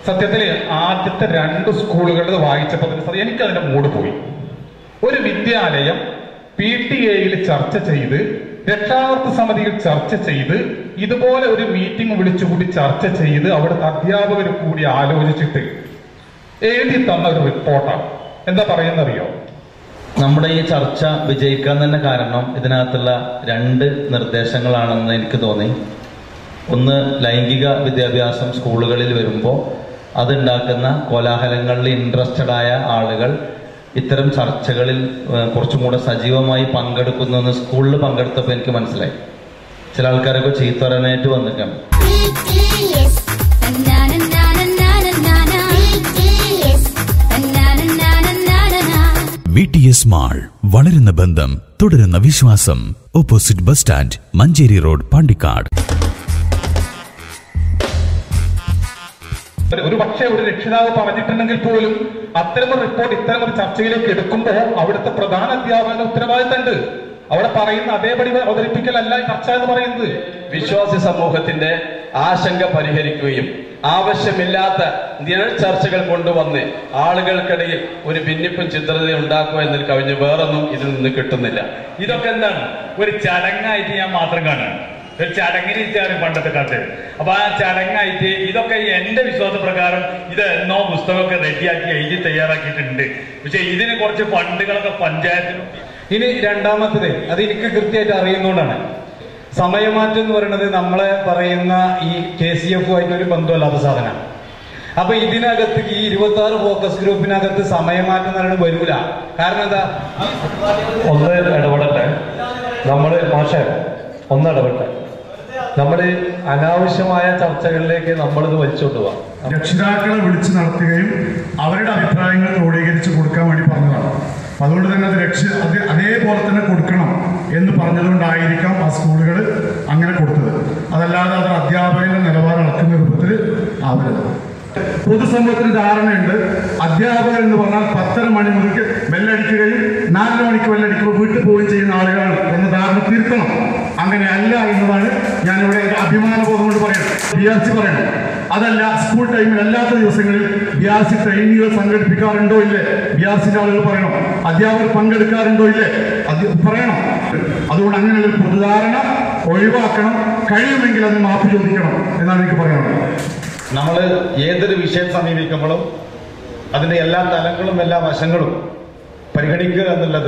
സത്യത്തില് ആദ്യത്തെ രണ്ട് സ്കൂളുകളിൽ വായിച്ചപ്പോൾ തന്നെ സാർ എനിക്ക് അതിന്റെ മൂഡ് പോയി ഒരു വിദ്യാലയം പി ടി എയിൽ ചർച്ച ചെയ്ത് രക്ഷാകർത്തൃ സമിതിയിൽ ചർച്ച ചെയ്ത് ഇതുപോലെ ഒരു മീറ്റിംഗ് വിളിച്ചുകൂടി ചർച്ച ചെയ്ത് അവിടുത്തെ അധ്യാപകർ കൂടി ആലോചിച്ചിട്ട് എഴുതി തന്ന ഒരു റിപ്പോർട്ടാണ് എന്താ പറയുന്നറിയോ നമ്മുടെ ഈ ചർച്ച വിജയിക്കാൻ തന്നെ കാരണം ഇതിനകത്തുള്ള രണ്ട് നിർദ്ദേശങ്ങളാണെന്ന് എനിക്ക് തോന്നി ഒന്ന് ലൈംഗിക വിദ്യാഭ്യാസം സ്കൂളുകളിൽ വരുമ്പോൾ അതുണ്ടാക്കുന്ന കോലാഹലങ്ങളിൽ ഇൻട്രസ്റ്റഡ് ആയ ആളുകൾ ഇത്തരം ചർച്ചകളിൽ ഏഹ്, കുറച്ചും കൂടെ സജീവമായി പങ്കെടുക്കുന്നു എന്ന് സ്കൂളിൽ പങ്കെടുത്തപ്പോൾ എനിക്ക് മനസ്സിലായി ചില ആൾക്കാരൊക്കെ ചീത്ത പറയാനായിട്ട് വന്നിട്ടാണ് BTS. Na-na-na-na-na-na-na. BTS. Na-na-na-na-na-na-na. V T S mall വളരുന്ന ബന്ധം തുടരുന്ന വിശ്വാസം opposite bus stand Manjeri road Pandikkad ഒരു- ഒരു പക്ഷേ ഒരു രക്ഷിതാവ് പറഞ്ഞിട്ടുണ്ടെങ്കിൽ പോലും അത്തരമൊരു റിപ്പോർട്ട് ഇത്തരം ഒരു ചർച്ചയിലേക്ക് എടുക്കുമ്പോൾ അവിടുത്തെ പ്രധാന അധ്യാപകന്റെ ഉത്തരവാദിത്തമുണ്ട് അവിടെ പറയുന്ന അതേപടി അവതരിപ്പിക്കലല്ല ഈ ചർച്ച എന്ന് പറയുന്നത് വിശ്വാസി സമൂഹത്തിന്റെ ആശങ്ക പരിഹരിക്കുകയും ആവശ്യമില്ലാത്ത നിഴൽ ചർച്ചകൾ കൊണ്ടുവന്ന് ആളുകൾക്കിടയിൽ ഒരു ഭിന്നിപ്പും ചിത്രതയും ഉണ്ടാക്കുക എന്നതിൽ കവിഞ്ഞ് വേറൊന്നും ഇതിൽ നിന്ന് കിട്ടുന്നില്ല ഇതൊക്കെ എന്താണ് ഒരു ചടങ്ങായിട്ട് ഞാൻ മാത്രം കാണുകയാണ് ഒരു ചടങ്ങിന് ഇരിച്ചാണ് പണ്ടത്തെ കാലത്ത് അപ്പൊ ആ ചടങ്ങായിട്ട് ഇതൊക്കെ എന്റെ വിശ്വാസ പ്രകാരം ഇത് എന്നോ പുസ്തകമൊക്കെ റെഡിയാക്കി എഴുതി തയ്യാറാക്കിയിട്ടുണ്ട് പക്ഷെ ഇതിന് കുറച്ച് ഫണ്ടുകളൊക്കെ പഞ്ചായത്തിനും ഇനി രണ്ടാമത്തത് അത് എനിക്ക് കൃത്യമായിട്ട് അറിയുന്നതുകൊണ്ടാണ് സമയമാറ്റം എന്ന് പറയുന്നത് നമ്മളെ പറയുന്ന ഈ കെ സി എഫ് ആയിട്ട് ഒരു ബന്ധമല്ലാത്ത സാധനമാണ് അപ്പൊ ഇതിനകത്ത് ഈ ഇരുപത്തി ആറ് ഫോക്കസ് ഗ്രൂപ്പിനകത്ത് സമയമാറ്റം എന്ന് പറയുന്നത് വരൂല കാരണം എന്താ ഒന്ന് ഇടപെടട്ടെ നമ്മൾ മാഷെ ഒന്ന് ഇടപെട്ടെ നമ്മൾ അനാവശ്യമായ ചർച്ചകളിലേക്ക് നമ്മളിത് വലിച്ചുകൊണ്ട് പോവാം രക്ഷിതാക്കളെ വിളിച്ചു നടത്തുകയും അവരുടെ അഭിപ്രായങ്ങൾ ക്രോഡീകരിച്ച് കൊടുക്കാൻ വേണ്ടി പറഞ്ഞതാണ് അതുകൊണ്ട് തന്നെ അത് രക്ഷ അത് അതേപോലെ തന്നെ കൊടുക്കണം എന്ന് പറഞ്ഞതുകൊണ്ടായിരിക്കാം ആ സ്കൂളുകൾ അങ്ങനെ കൊടുത്തത് അതല്ലാതെ അത് അധ്യാപകന്റെ നിലവാരം അളക്കുന്ന രൂപത്തിൽ ആവരുത് പൊതുസമൂഹത്തിന് ധാരണയുണ്ട് അധ്യാപകർ എന്ന് പറഞ്ഞാൽ പത്തര മണി മുതൽ ബെല്ലടിക്കുകയും നാലര മണിക്ക് ബെല്ലടിക്കുമ്പോൾ വീട്ടിൽ പോവുകയും ചെയ്യുന്ന ആളുകളാണ് എന്ന ധാരണ തിരുത്തണം അങ്ങനെ അല്ല എന്നതാണ് ഞാനിവിടെ ഒരു അഭിമാനബോധം കൊണ്ട് പറയുന്നത് ബി ആർ സി പറയണം അതല്ല സ്കൂൾ ടൈമിൽ അല്ലാത്ത ദിവസങ്ങളിൽ ബി ആർ സി ട്രെയിനികൾ സംഘടിപ്പിക്കാറുണ്ടോ ഇല്ലേ ബി ആർ സിന്റെ ആളുകൾ പറയണം അധ്യാപകർ പങ്കെടുക്കാറുണ്ടോ ഇല്ലേ അത് പറയണം അതുകൊണ്ട് അങ്ങനെയുള്ള ഒരു പൊതുധാരണ ഒഴിവാക്കണം കഴിയുമെങ്കിൽ അതിന് മാപ്പ് ചോദിക്കണം എന്നാണ് എനിക്ക് പറയാനുള്ളത് നമ്മൾ ഏതൊരു വിഷയം സമീപിക്കുമ്പോഴും അതിൻ്റെ എല്ലാ തലങ്ങളും എല്ലാ വശങ്ങളും പരിഗണിക്കുക എന്നുള്ളത്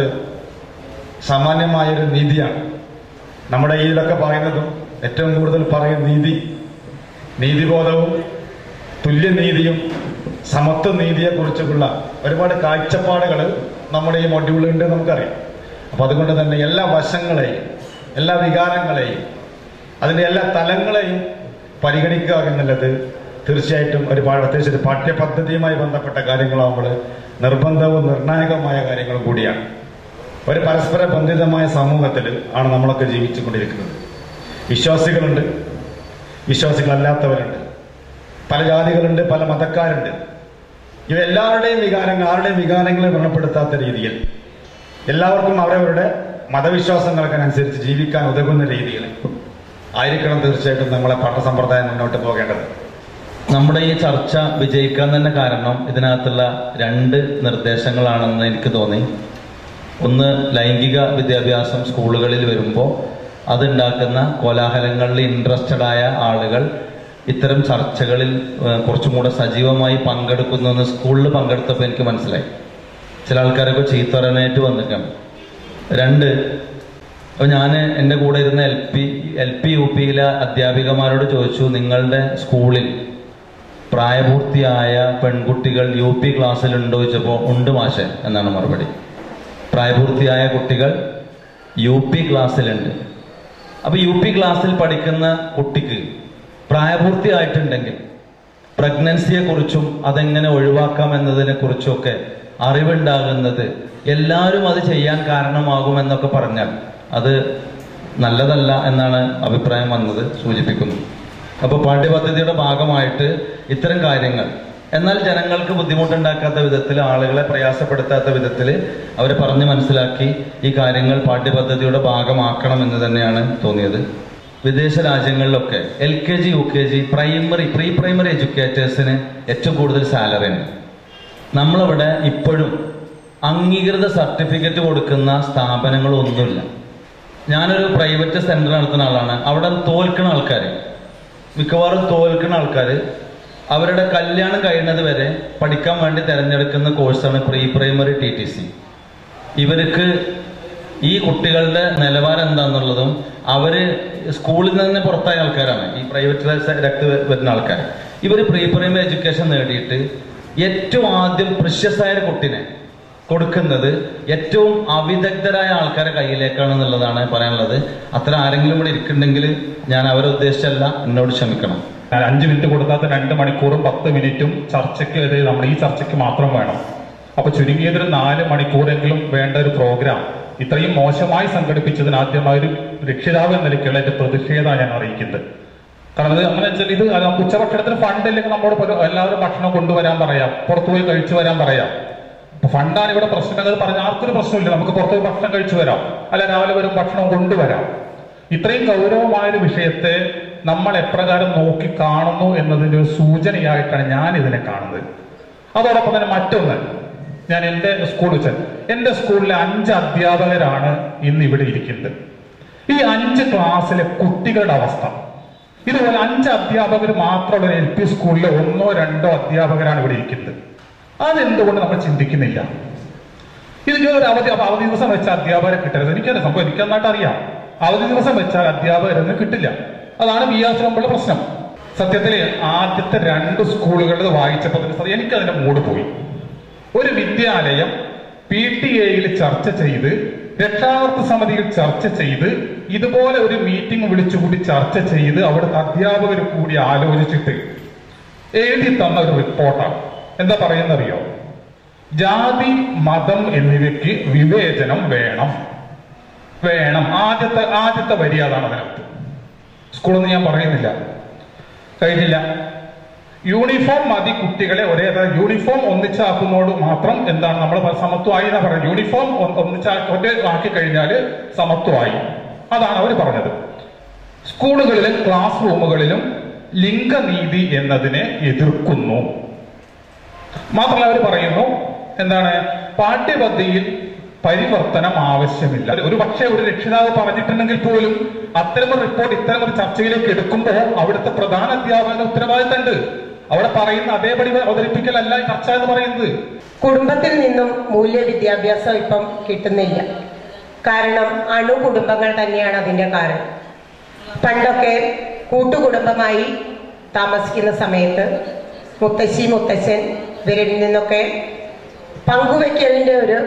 സാമാന്യമായൊരു നീതിയാണ് നമ്മുടെ ഇതിലൊക്കെ പറയുന്നതും ഏറ്റവും കൂടുതൽ പറയുന്ന നീതി നീതിബോധവും തുല്യനീതിയും സമത്വ നീതിയെക്കുറിച്ചുള്ള ഒരുപാട് കാഴ്ചപ്പാടുകൾ നമ്മുടെ ഈ മൊഡ്യൂളുണ്ട് നമുക്കറിയാം അപ്പം അതുകൊണ്ട് തന്നെ എല്ലാ വശങ്ങളെയും എല്ലാ വികാരങ്ങളെയും അതിൻ്റെ എല്ലാ തലങ്ങളെയും പരിഗണിക്കുക എന്നുള്ളത് തീർച്ചയായിട്ടും ഒരുപാട് പ്രത്യേകിച്ച് ഒരു പാഠ്യപദ്ധതിയുമായി ബന്ധപ്പെട്ട കാര്യങ്ങളാകുമ്പോൾ നിർബന്ധവും നിർണായകമായ കാര്യങ്ങളും കൂടിയാണ് ഒരു പരസ്പര ബന്ധിതമായ സമൂഹത്തിൽ ആണ് നമ്മളൊക്കെ ജീവിച്ചുകൊണ്ടിരിക്കുന്നത് വിശ്വാസികളുണ്ട് വിശ്വാസികളല്ലാത്തവരുണ്ട് പല ജാതികളുണ്ട് പല മതക്കാരുണ്ട് ഇവ എല്ലാവരുടെയും വികാരങ്ങൾ ആരുടെയും വികാരങ്ങളെ വ്രണപ്പെടുത്താത്ത രീതിയിൽ എല്ലാവർക്കും അവരവരുടെ മതവിശ്വാസങ്ങൾക്കനുസരിച്ച് ജീവിക്കാൻ ഉതകുന്ന രീതിയിൽ ആയിരിക്കണം തീർച്ചയായിട്ടും നമ്മളെ പഠന സമ്പ്രദായം മുന്നോട്ട് പോകേണ്ടത് നമ്മുടെ ഈ ചർച്ച വിജയിക്കാൻ തന്നെ കാരണം ഇതിനകത്തുള്ള രണ്ട് നിർദ്ദേശങ്ങളാണെന്ന് എനിക്ക് തോന്നി ഒന്ന് ലൈംഗിക വിദ്യാഭ്യാസം സ്കൂളുകളിൽ വരുമ്പോൾ അതുണ്ടാക്കുന്ന കോലാഹലങ്ങളിൽ ഇൻട്രസ്റ്റഡ് ആയ ആളുകൾ ഇത്തരം ചർച്ചകളിൽ ഏഹ്, കുറച്ചും കൂടെ സജീവമായി പങ്കെടുക്കുന്നു എന്ന് സ്കൂളിൽ പങ്കെടുത്തപ്പോൾ എനിക്ക് മനസ്സിലായി ചില ആൾക്കാരൊക്കെ ചീത്ത പറയാനായിട്ട് വന്നിട്ടാണ് രണ്ട് അപ്പോൾ ഞാൻ എൻ്റെ കൂടെ ഇരുന്ന എൽ പി എൽ പി യു പിയിലെ അധ്യാപികമാരോട് ചോദിച്ചു നിങ്ങളുടെ സ്കൂളിൽ പ്രായപൂർത്തിയായ പെൺകുട്ടികൾ യു പി ക്ലാസ്സിലുണ്ടോ ചോദിച്ചപ്പോൾ ഉണ്ട് മാഷെ എന്നാണ് മറുപടി പ്രായപൂർത്തിയായ കുട്ടികൾ യു പി ക്ലാസ്സിലുണ്ട് അപ്പോൾ യു പി ക്ലാസ്സിൽ പഠിക്കുന്ന കുട്ടിക്ക് പ്രായപൂർത്തിയായിട്ടുണ്ടെങ്കിൽ പ്രഗ്നൻസിയെ കുറിച്ചും അതെങ്ങനെ ഒഴിവാക്കാം എന്നതിനെ കുറിച്ചൊക്കെ അറിവുണ്ടാകുന്നത് എല്ലാവരും അത് ചെയ്യാൻ കാരണമാകുമെന്നൊക്കെ പറഞ്ഞാൽ അത് നല്ലതല്ല എന്നാണ് അഭിപ്രായം വന്നത് സൂചിപ്പിക്കുന്നു അപ്പോൾ പാഠ്യപദ്ധതിയുടെ ഭാഗമായിട്ട് ഇത്തരം കാര്യങ്ങൾ എന്നാൽ ജനങ്ങൾക്ക് ബുദ്ധിമുട്ടുണ്ടാക്കാത്ത വിധത്തിൽ ആളുകളെ പ്രയാസപ്പെടുത്താത്ത വിധത്തിൽ അവരെ പറഞ്ഞ് മനസ്സിലാക്കി ഈ കാര്യങ്ങൾ പാഠ്യപദ്ധതിയുടെ ഭാഗമാക്കണം എന്ന് തന്നെയാണ് തോന്നിയത് വിദേശ രാജ്യങ്ങളിലൊക്കെ L K G U K G primary pre primary എഡ്യൂക്കേറ്റേഴ്സിന് ഏറ്റവും കൂടുതൽ സാലറി ഉണ്ട് നമ്മളിവിടെ ഇപ്പോഴും അംഗീകൃത സർട്ടിഫിക്കറ്റ് കൊടുക്കുന്ന സ്ഥാപനങ്ങളൊന്നുമില്ല ഞാനൊരു പ്രൈവറ്റ് സെന്റർ നടത്തുന്ന ആളാണ് അവിടെ തോൽക്കുന്ന ആൾക്കാർ മിക്കവാറും തോൽക്കുന്ന ആൾക്കാർ അവരുടെ കല്യാണം കഴിയുന്നത് വരെ പഠിക്കാൻ വേണ്ടി തിരഞ്ഞെടുക്കുന്ന കോഴ്സാണ് pre primary T T C ഇവർക്ക് ഈ കുട്ടികളുടെ നിലവാരം എന്താണെന്നുള്ളതും അവര് സ്കൂളിൽ നിന്ന് തന്നെ പുറത്തായ ആൾക്കാരാണ് ഈ പ്രൈവറ്റ് രക്ത വരുന്ന ആൾക്കാർ ഇവർ പ്രീ പ്രൈമറി എഡ്യൂക്കേഷൻ നേടിയിട്ട് ഏറ്റവും ആദ്യം പ്രശസ്തായ ഒരു കുട്ടിനെ കൊടുക്കുന്നത് ഏറ്റവും അവിദഗ്ധരായ ആൾക്കാരെ കയ്യിലേക്കാണ് എന്നുള്ളതാണ് പറയാനുള്ളത് അത്ര ആരെങ്കിലും ഇവിടെ ഇരിക്കുന്നുണ്ടെങ്കിൽ ഞാൻ അവരെ ഉദ്ദേശിച്ചല്ല എന്നോട് ക്ഷമിക്കണം ഞാൻ അഞ്ച് മിനിറ്റ് കൊടുക്കാത്ത രണ്ട് മണിക്കൂറും പത്ത് മിനിറ്റും ചർച്ചയ്ക്ക് ഇത് നമ്മൾ ഈ ചർച്ചയ്ക്ക് മാത്രം വേണം അപ്പൊ ചുരുങ്ങിയതൊരു നാല് മണിക്കൂറെങ്കിലും വേണ്ട ഒരു പ്രോഗ്രാം ഇത്രയും മോശമായി സംഘടിപ്പിച്ചതിന് ആദ്യമായ ഒരു രക്ഷിതാവ് എന്ന നിലയ്ക്കുള്ള എന്റെ പ്രതിഷേധമാണ് ഞാൻ അറിയിക്കുന്നത് കാരണം ഇത് അങ്ങനെ വെച്ചാൽ ഇത് അല്ല, ഉച്ചഭക്ഷണത്തിന് ഫണ്ട് ഇല്ലെങ്കിൽ നമ്മോട് പല- എല്ലാവരും ഭക്ഷണം കൊണ്ടുവരാൻ പറയാം പുറത്തുപോയി കഴിച്ചു വരാൻ പറയാം അപ്പൊ ഫണ്ടാണ് ഇവിടെ പ്രശ്നം അത് പറഞ്ഞ ആർക്കൊരു പ്രശ്നമില്ല നമുക്ക് പുറത്തുപോയി ഭക്ഷണം കഴിച്ചു വരാം അല്ല രാവിലെ വരും ഭക്ഷണം കൊണ്ടുവരാം ഇത്രയും ഗൗരവമായ ഒരു വിഷയത്തെ നമ്മൾ എപ്രകാരം നോക്കി കാണുന്നു എന്നതിന്റെ ഒരു സൂചനയായിട്ടാണ് ഞാൻ ഇതിനെ കാണുന്നത് അതോടൊപ്പം തന്നെ മറ്റൊന്ന് ഞാൻ എൻ്റെ സ്കൂൾ വെച്ചാൽ എൻ്റെ സ്കൂളിലെ അഞ്ച് അധ്യാപകരാണ് ഇന്ന് ഇവിടെ ഇരിക്കുന്നത് ഈ അഞ്ച് ക്ലാസ്സിലെ കുട്ടികളുടെ അവസ്ഥ ഇതുപോലെ അഞ്ച് അധ്യാപകർ മാത്രമുള്ള ഒരു എൽ പി സ്കൂളിലെ ഒന്നോ രണ്ടോ അധ്യാപകരാണ് ഇവിടെ ഇരിക്കുന്നത് അതെന്തുകൊണ്ട് നമ്മൾ ചിന്തിക്കുന്നില്ല ഇത് ഞാൻ ഒരു അവധി അപ്പൊ അവധി ദിവസം വെച്ച അധ്യാപകരെ കിട്ടരുത് എനിക്കറിയാം സംഭവം എനിക്ക് നന്നായിട്ട് അറിയാം അവധി ദിവസം വെച്ചാൽ അധ്യാപകരൊന്നും കിട്ടില്ല അതാണ് ബി ആർ സിലുള്ള പ്രശ്നം സത്യത്തിൽ ആദ്യത്തെ രണ്ട് സ്കൂളുകളിൽ വായിച്ചപ്പോൾ തന്നെ സത്യം എനിക്ക് അതിന്റെ മൂഡ് പോയി ഒരു വിദ്യാലയം പി ടി എയിൽ ചർച്ച ചെയ്ത് രക്ഷാകർത്ത സമിതിയിൽ ചർച്ച ചെയ്ത് ഇതുപോലെ ഒരു മീറ്റിംഗ് വിളിച്ചുകൂടി ചർച്ച ചെയ്ത് അവിടുത്തെ അധ്യാപകർ കൂടി ആലോചിച്ചിട്ട് എഴുതി തന്ന ഒരു റിപ്പോർട്ടാണ് എന്താ പറയുന്നറിയോ ജാതി മതം എന്നിവയ്ക്ക് വിവേചനം വേണം വേണം ആദ്യത്തെ ആദ്യത്തെ വരി അതാണ് അതിനകത്ത് സ്കൂളൊന്നും ഞാൻ പറയുന്നില്ല കഴിഞ്ഞില്ല യൂണിഫോം മതി കുട്ടികളെ ഒരേ അതായത് യൂണിഫോം ഒന്നിച്ചാക്കുന്നതോട് മാത്രം എന്താണ് നമ്മൾ സമത്വമായി എന്നാ പറയുന്നത് യൂണിഫോം ഒ- ഒന്നിച്ചാ ഒറ്റ ആക്കി കഴിഞ്ഞാൽ സമത്വമായി അതാണ് അവർ പറഞ്ഞത് സ്കൂളുകളിലും ക്ലാസ് റൂമുകളിലും ലിംഗനീതി എന്നതിനെ എതിർക്കുന്നു മാത്രമല്ല അവർ പറയുന്നു എന്താണ് പാഠ്യപദ്ധതിയിൽ പരിവർത്തനം ആവശ്യമില്ല ഒരു പക്ഷേ ഒരു രക്ഷിതാവ് പറഞ്ഞിട്ടുണ്ടെങ്കിൽ പോലും അത്തരമൊരു റിപ്പോർട്ട് ഇത്തരം ഒരു ചർച്ചയിലേക്ക് എടുക്കുമ്പോൾ അവിടുത്തെ പ്രധാന അധ്യാപകന്റെ ഉത്തരവാദിത്തമുണ്ട് അവിടെ പറയുന്ന അതേപടി അവതരിപ്പിക്കലല്ല ഈ ചർച്ച എന്ന് പറയുന്നത് കുടുംബത്തിൽ നിന്നും മൂല്യ വിദ്യാഭ്യാസം ഇപ്പം കിട്ടുന്നില്ല കാരണം അണുകുടുംബങ്ങൾ തന്നെയാണ് അതിന്റെ കാരണം പണ്ടൊക്കെ കൂട്ടുകുടുംബമായി താമസിക്കുന്ന സമയത്ത് മുത്തശ്ശി മുത്തശ്ശൻ ഇവരിൽ നിന്നൊക്കെ പങ്കുവയ്ക്കലിന്റെ ഒരു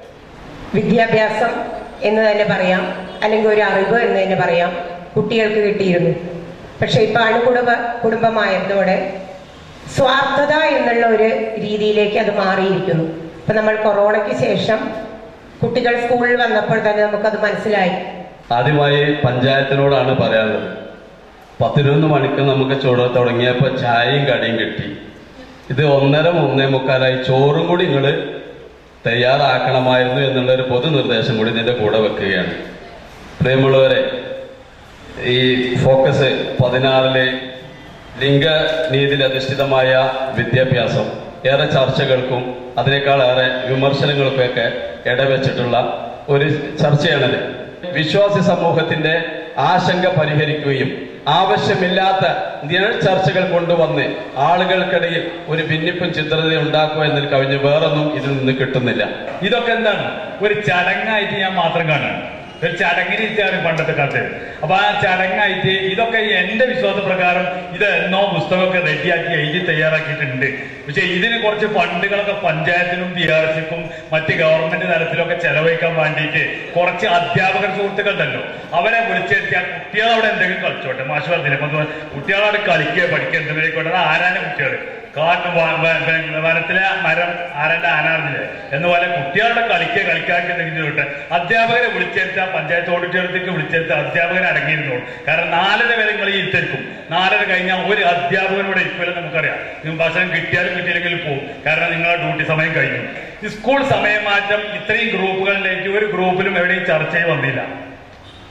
വിദ്യാഭ്യാസം എന്ന് തന്നെ പറയാം അല്ലെങ്കിൽ ഒരു അറിവ് എന്ന് തന്നെ പറയാം കുട്ടികൾക്ക് കിട്ടിയിരുന്നു പക്ഷെ ഇപ്പൊ അണുകുടുംബ കുടുംബമായതോടെ സ്വാർത്ഥത എന്നുള്ള ഒരു രീതിയിലേക്ക് അത് മാറിയിരിക്കുന്നു ഇപ്പൊ നമ്മൾ കൊറോണയ്ക്ക് ശേഷം കുട്ടികൾ സ്കൂളിൽ വന്നപ്പോൾ തന്നെ നമുക്കത് മനസ്സിലായി ആദ്യമായി പഞ്ചായത്തിനോടാണ് പറയാനുള്ളത് പത്തിരുപത് മണിക്ക് നമുക്ക് ചൂട് തുടങ്ങിയപ്പോൾ ചായയും കടിയും കിട്ടി ഇത് ഒന്നര മൂന്നേ മുക്കാലായി ചോറും കൂടി നിങ്ങൾ തയ്യാറാക്കണമായിരുന്നു എന്നുള്ള ഒരു പൊതു നിർദ്ദേശം കൂടി ഇതിന്റെ കൂടെ വെക്കുകയാണ് പ്രിയമുള്ളവരെ ഈ ഫോക്കസ് പതിനാറിലെ ലിംഗനീതിയിൽ അധിഷ്ഠിതമായ വിദ്യാഭ്യാസം ഏറെ ചർച്ചകൾക്കും അതിനേക്കാൾ ഏറെ വിമർശനങ്ങൾക്കൊക്കെ ഇടവെച്ചിട്ടുള്ള ഒരു ചർച്ചയാണിത് വിശ്വാസി സമൂഹത്തിന്റെ ആശങ്ക പരിഹരിക്കുകയും ആവശ്യമില്ലാത്ത നിഴൽ ചർച്ചകൾ കൊണ്ടുവന്ന് ആളുകൾക്കിടയിൽ ഒരു ഭിന്നിപ്പും ചിത്രതയും ഉണ്ടാക്കുക എന്നതിൽ കവിഞ്ഞ് വേറൊന്നും ഇതിൽ നിന്ന് കിട്ടുന്നില്ല ഇതൊക്കെ എന്താണ് ഒരു ചടങ്ങായിട്ട് ഞാൻ മാത്രം കാണുകയാണ് ഒരു ചടങ്ങിനിരിച്ചാണ് പണ്ടത്തെ കാലത്ത് അപ്പൊ ആ ചടങ്ങായിട്ട് ഇതൊക്കെ എന്റെ വിശ്വാസ പ്രകാരം ഇത് എന്നോ പുസ്തകമൊക്കെ റെഡിയാക്കി എഴുതി തയ്യാറാക്കിയിട്ടുണ്ട് പക്ഷെ ഇതിന് കുറച്ച് ഫണ്ടുകളൊക്കെ പഞ്ചായത്തിനും ബി ആർ സിക്കും മറ്റ് ഗവൺമെന്റ് തലത്തിലൊക്കെ ചെലവഴിക്കാൻ വേണ്ടിയിട്ട് കുറച്ച് അധ്യാപകർ സുഹൃത്തുക്കളുണ്ടല്ലോ അവരെ വിളിച്ചെത്തിയാൽ കുട്ടികളവിടെ എന്തെങ്കിലും കളിച്ചോട്ടെ മാഷ് പറഞ്ഞില്ല അപ്പൊ കുട്ടികളവിടെ കളിക്കുക പഠിക്കുക എന്തെങ്കിലും അത് ആരാന്റെ കുട്ടികൾ കാട്ട് വ- വ- വ- വനത്തിലെ മരം ആരന്റെ ആനാർന്നില്ലേ എന്നുപോലെ കുട്ടികളുടെ കളിക്കുക കളിക്കാർക്ക് എന്തെങ്കിലും ചോട്ടെ അധ്യാപകരെ വിളിച്ചെടുത്ത പഞ്ചായത്ത് ഓഡിറ്റോറിയത്തേക്ക് വിളിച്ചെടുത്ത അധ്യാപകരെ അടങ്ങിയിരുന്നോളൂ കാരണം നാലര വരെ നിങ്ങൾ ഈ ഇരുത്തിരിക്കും നാലര കഴിഞ്ഞാൽ ഒരു അധ്യാപകനോട് ഇരിക്കുമല്ലോ നമുക്കറിയാം നിങ്ങൾ ഭക്ഷണം കിട്ടിയാലും കിട്ടിയില്ലെങ്കിലും പോകും കാരണം നിങ്ങളുടെ ഡ്യൂട്ടി സമയം കഴിഞ്ഞു ഈ സ്കൂൾ സമയം മാറ്റം ഇത്രയും ഗ്രൂപ്പുകളിലേക്ക് ഒരു ഗ്രൂപ്പിലും എവിടെയും ചർച്ചയിൽ വന്നില്ല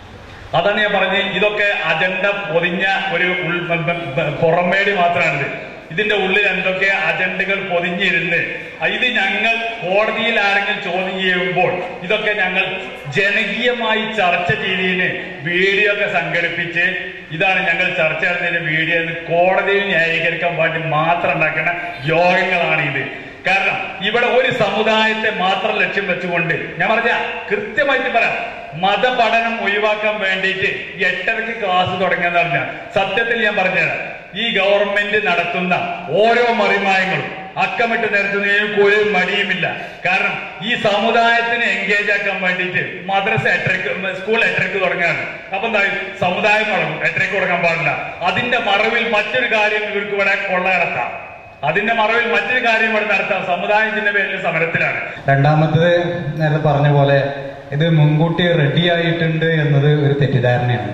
അതാണ് ഞാൻ പറഞ്ഞത് ഇതൊക്കെ അജണ്ട പൊതിഞ്ഞ ഒരു ഉൾ ബ- ബ- ബ- പുറമേടി മാത്രമാണിത് ഇതിന്റെ ഉള്ളിൽ എന്തൊക്കെ അജണ്ടകൾ പൊതിഞ്ഞിരുന്ന് ഇത് ഞങ്ങൾ കോടതിയിൽ ആരെങ്കിലും ചോദ്യം ചെയ്യുമ്പോൾ ഇതൊക്കെ ഞങ്ങൾ ജനകീയമായി ചർച്ച ചെയ്തതിന് വീഡിയോ ഒക്കെ സംഘടിപ്പിച്ച് ഇതാണ് ഞങ്ങൾ ചർച്ച നടന്നതിന് വീഡിയോ എന്ന് കോടതിയിൽ ന്യായീകരിക്കാൻ വേണ്ടി മാത്രം ഉണ്ടാക്കുന്ന യോഗങ്ങളാണ് ഇത് കാരണം ഇവിടെ ഒരു സമുദായത്തെ മാത്രം ലക്ഷ്യം വെച്ചുകൊണ്ട് ഞാൻ പറഞ്ഞ കൃത്യമായിട്ട് പറയാം മതപഠനം ഒഴിവാക്കാൻ വേണ്ടിയിട്ട് എട്ടരക്ക് ക്ലാസ് തുടങ്ങിയെന്ന് പറഞ്ഞാൽ സത്യത്തിൽ ഞാൻ പറഞ്ഞത് ഈ ഗവൺമെന്റ് നടത്തുന്ന ഓരോ മറിമായങ്ങളും അക്കമിട്ട് നിരത്തുന്നതിനും ഒരു മടിയുമില്ല കാരണം ഈ സമുദായത്തിനെ എൻഗേജ് ആക്കാൻ വേണ്ടിയിട്ട് മദ്രസ എട്ടരക്ക് സ്കൂൾ എട്ടരക്ക് തുടങ്ങുകയാണ് അപ്പൊ എന്താ സമുദായം തുടങ്ങും എട്ടരക്ക് തുടങ്ങാൻ പാടില്ല അതിന്റെ മറവിൽ മറ്റൊരു കാര്യം ഇവർക്ക് ഇവിടെ കൊള്ള നടത്താം അതിന്റെ മറവിൽ മറ്റൊരു കാര്യം ഇവിടെ നടത്താം സമുദായത്തിന്റെ പേരിൽ സമരത്തിലാണ് രണ്ടാമത്തത് നേരത്തെ പറഞ്ഞ പോലെ ഇത് മുൻകൂട്ടി റെഡി ആയിട്ടുണ്ട് എന്നത് ഒരു തെറ്റിദ്ധാരണയാണ്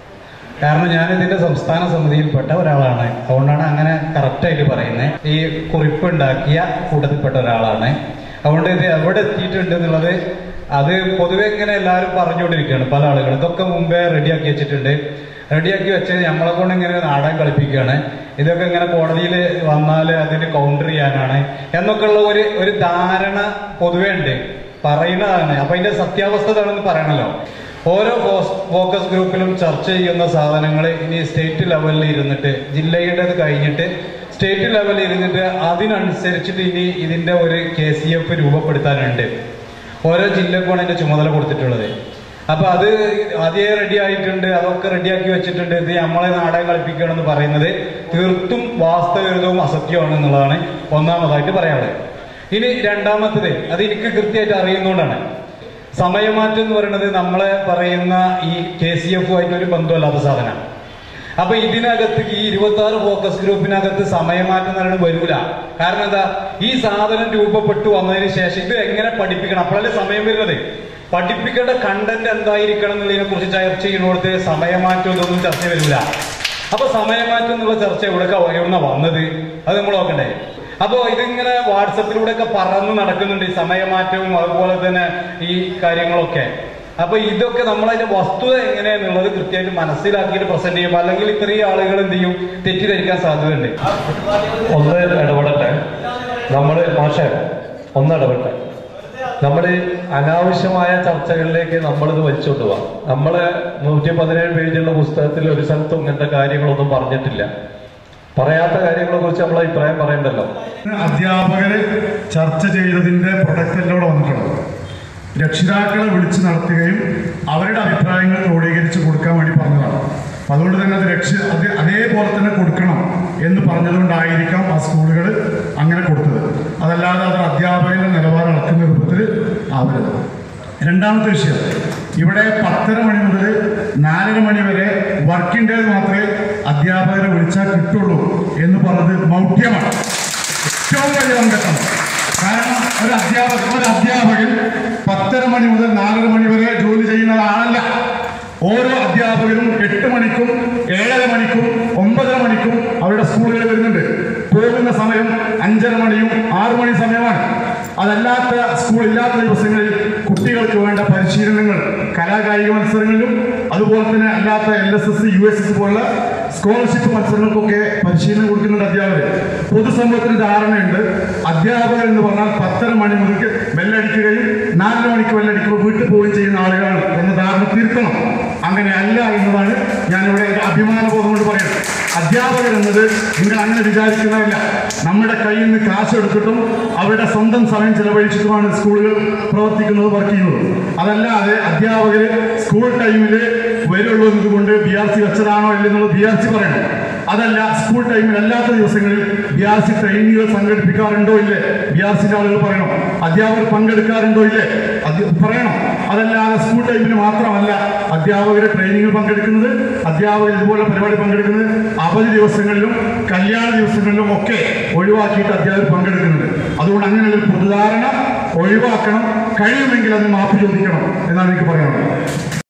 കാരണം ഞാൻ ഇതിന്റെ സംസ്ഥാന സമിതിയിൽപ്പെട്ട ഒരാളാണ് അതുകൊണ്ടാണ് അങ്ങനെ കറക്റ്റായിട്ട് പറയുന്നത് ഈ കുറിപ്പ് ഉണ്ടാക്കിയ കൂട്ടത്തിൽപ്പെട്ട ഒരാളാണ് അതുകൊണ്ട് ഇത് എവിടെ എത്തിയിട്ടുണ്ട് എന്നുള്ളത് അത് പൊതുവെ ഇങ്ങനെ എല്ലാവരും പറഞ്ഞുകൊണ്ടിരിക്കുകയാണ് പല ആളുകളും ഇതൊക്കെ മുമ്പേ റെഡിയാക്കി വെച്ചിട്ടുണ്ട് റെഡിയാക്കി വെച്ച് നമ്മളെ കൊണ്ട് ഇങ്ങനെ നാടകം കളിപ്പിക്കുകയാണ് ഇതൊക്കെ ഇങ്ങനെ കോടതിയിൽ വന്നാൽ അതിന് കൗണ്ടർ ചെയ്യാനാണ് എന്നൊക്കെയുള്ള ഒരു ഒരു ധാരണ പൊതുവേ ഉണ്ട് പറയുന്നതാണ് അപ്പൊ അതിന്റെ സത്യാവസ്ഥ എന്താണെന്ന് പറയണല്ലോ ഓരോ ഫോസ്- ഫോക്കസ് ഗ്രൂപ്പിലും ചർച്ച ചെയ്യുന്ന സാധനങ്ങൾ ഇനി സ്റ്റേറ്റ് ലെവലിൽ ഇരുന്നിട്ട് ജില്ലയുടേത് കഴിഞ്ഞിട്ട് സ്റ്റേറ്റ് ലെവലിൽ ഇരുന്നിട്ട് അതിനനുസരിച്ചിട്ട് ഇനി ഇതിന്റെ ഒരു കെ സി എഫ് രൂപപ്പെടുത്താനുണ്ട് ഓരോ ജില്ലക്കും അതിന്റെ ചുമതല കൊടുത്തിട്ടുള്ളത് അപ്പൊ അത് അതേ റെഡി ആയിട്ടുണ്ട് അതൊക്കെ റെഡിയാക്കി വെച്ചിട്ടുണ്ട് ഇത് നമ്മളെ നാടകം കളിപ്പിക്കണം എന്ന് പറയുന്നത് തീർത്തും വാസ്തവിരുദ്ധവും അസത്യമാണ് എന്നുള്ളതാണ് ഒന്നാമതായിട്ട് പറയാനുള്ളത് ഇനി രണ്ടാമത്തത് അത് എനിക്ക് കൃത്യമായിട്ട് അറിയുന്നതുകൊണ്ടാണ് സമയമാറ്റം എന്ന് പറയുന്നത് നമ്മളെ പറയുന്ന ഈ കെ സി എഫ് ആയിട്ട് ഒരു ബന്ധമല്ലാത്ത സാധനമാണ് അപ്പൊ ഇതിനകത്ത് ഈ ഇരുപത്തി ആറ് ഫോക്കസ് ഗ്രൂപ്പിനകത്ത് സമയമാറ്റം എന്ന് പറയുന്നത് വരൂല കാരണം എന്താ ഈ സാധനം രൂപപ്പെട്ടു വന്നതിന് ശേഷം ഇത് എങ്ങനെ പഠിപ്പിക്കണം അപ്പോഴല്ലേ സമയം വരുന്നത് പഠിപ്പിക്കേണ്ട കണ്ടന്റ് എന്തായിരിക്കണം എന്നുള്ളതിനെ കുറിച്ച് ചർച്ച ചെയ്യുന്നിടത്ത് സമയമാറ്റം ഇതൊന്നും ചർച്ച വരില്ല അപ്പൊ സമയമാറ്റം എന്നുള്ള ചർച്ച എവിടെ എവിടുന്ന വന്നത് അത് നമ്മൾ നോക്കണ്ടേ അപ്പോ ഇതിങ്ങനെ വാട്സപ്പിലൂടെ ഒക്കെ പറന്ന് നടക്കുന്നുണ്ട് ഈ സമയമാറ്റവും അതുപോലെ തന്നെ ഈ കാര്യങ്ങളൊക്കെ അപ്പൊ ഇതൊക്കെ നമ്മളതിന്റെ വസ്തുത എങ്ങനെയാന്നുള്ളത് കൃത്യമായിട്ട് മനസ്സിലാക്കിയിട്ട് പ്രസന്റ് ചെയ്യും അല്ലെങ്കിൽ ഇത്രയും ആളുകൾ എന്ത് ചെയ്യും തെറ്റിദ്ധരിക്കാൻ സാധ്യതയുണ്ട് ഒന്ന് ഇടപെടട്ടെ നമ്മൾ മാഷേ ഒന്ന് ഇടപെട്ടെ നമ്മൾ അനാവശ്യമായ ചർച്ചകളിലേക്ക് നമ്മളിത് വലിച്ചോണ്ട് പോവാം നമ്മള് നൂറ്റി പതിനേഴ് പേജുള്ള പുസ്തകത്തിൽ ഒരു സ്ഥലത്തും ഇങ്ങനത്തെ കാര്യങ്ങളൊന്നും പറഞ്ഞിട്ടില്ല പറയാത്ത കാര്യങ്ങളെ കുറിച്ച് നമ്മൾ അഭിപ്രായം പറയണ്ടല്ലോ അധ്യാപകര് ചർച്ച ചെയ്തതിന്റെ പ്രൊഡക്റ്റ് എല്ലാം ഇവിടെ വന്നിട്ടുള്ളത് രക്ഷിതാക്കളെ വിളിച്ചു നടത്തുകയും അവരുടെ അഭിപ്രായങ്ങൾ ക്രോഡീകരിച്ച് കൊടുക്കാൻ വേണ്ടി പറഞ്ഞതാണ് അപ്പൊ അതുകൊണ്ട് തന്നെ അത് രക്ഷ അത് അതേപോലെ തന്നെ കൊടുക്കണം എന്ന് പറഞ്ഞതുകൊണ്ടായിരിക്കാം ആ സ്കൂളുകൾ അങ്ങനെ കൊടുത്തത് അതല്ലാതെ അത് അധ്യാപകന്റെ നിലവാരം അളക്കുന്ന രൂപത്തിൽ ആവരുത് രണ്ടാമത്തെ വിഷയം ഇവിടെ പത്തര മണി മുതൽ നാലര മണി വരെ വർക്കിംഗ് ഡേ മാത്രമേ അധ്യാപകരെ വിളിച്ചാൽ കിട്ടുള്ളൂ എന്ന് പറഞ്ഞത് മൗഢ്യമാണ് ഏറ്റവും വലിയ അംഗത്വം കാരണം ഒരു അധ്യാപകൻ ഒരു അധ്യാപകൻ പത്തര മണി മുതൽ നാലര മണി വരെ ജോലി ചെയ്യുന്ന ആളല്ല ഓരോ അധ്യാപകരും എട്ട് മണിക്കും ഏഴര മണിക്കും ഒമ്പതര മണിക്കും അവരുടെ സ്കൂളുകളിൽ വരുന്നുണ്ട് പോകുന്ന സമയം അഞ്ചര മണിയും ആറു മണി സമയമാണ് അതല്ലാത്ത സ്കൂൾ ഇല്ലാത്ത ദിവസങ്ങളിൽ കുട്ടികൾക്ക് വേണ്ട പരിശീലനങ്ങൾ കലാകായിക മത്സരങ്ങളിലും അതുപോലെ തന്നെ അല്ലാത്ത L S S U S S പോലുള്ള സ്കോളർഷിപ്പ് മത്സരങ്ങൾക്കൊക്കെ പരിശീലനം കൊടുക്കുന്നുണ്ട് അധ്യാപകർ പൊതുസമൂഹത്തിന് ധാരണയുണ്ട് അധ്യാപകർ എന്ന് പറഞ്ഞാൽ പത്തര മണി മുതൽ ബെല്ലടിക്കുകയും നാലര മണിക്ക് ബെല്ലടിക്കുമ്പോൾ വീട്ടിൽ പോവുകയും ചെയ്യുന്ന ആളുകളാണ് എന്ന ധാരണ തിരുത്തണം അങ്ങനെ അല്ല എന്നതാണ് ഞാനിവിടെ എൻ്റെ അഭിമാനബോധം കൊണ്ട് പറയുന്നത് അധ്യാപകർ എന്നത് നിങ്ങൾ അങ്ങനെ വിചാരിക്കുന്നതല്ല നമ്മുടെ കയ്യിൽ നിന്ന് കാശ് എടുത്തിട്ടും അവരുടെ സ്വന്തം സമയം ചെലവഴിച്ചിട്ടുമാണ് സ്കൂളുകൾ പ്രവർത്തിക്കുന്നത് വർക്ക് ചെയ്യുന്നത് അതല്ലാതെ അധ്യാപകർ സ്കൂൾ ടൈമിൽ വരുള്ളൂ എന്നതുകൊണ്ട് ബി ആർ സി വെച്ചതാണോ അല്ലെന്നുള്ളത് ബി ആർ സി പറയണം അതല്ല സ്കൂൾ ടൈമിൽ അല്ലാത്ത ദിവസങ്ങളിൽ ബി ആർ സി ട്രെയിനിങ്ങുകൾ സംഘടിപ്പിക്കാറുണ്ടോ ഇല്ലേ ബി ആർ സിന്റെ ആളുകൾ പറയണം അധ്യാപകർ പങ്കെടുക്കാറുണ്ടോ ഇല്ലേ അത് പറയണം അതല്ലാതെ സ്കൂൾ ടൈമിൽ മാത്രമല്ല അധ്യാപകർ ട്രെയിനിങ്ങിൽ പങ്കെടുക്കുന്നത് അധ്യാപകർ ഇതുപോലെ പരിപാടി പങ്കെടുക്കുന്നത് അവധി ദിവസങ്ങളിലും കല്യാണ ദിവസങ്ങളിലും ഒക്കെ ഒഴിവാക്കിയിട്ട് അധ്യാപകർ പങ്കെടുക്കുന്നുണ്ട് അതുകൊണ്ട് അങ്ങനെയുള്ള ഒരു പൊതുധാരണ ഒഴിവാക്കണം കഴിയുമെങ്കിൽ അതിന് മാപ്പ് ചോദിക്കണം എന്നാണ് എനിക്ക് പറയാനുള്ളത്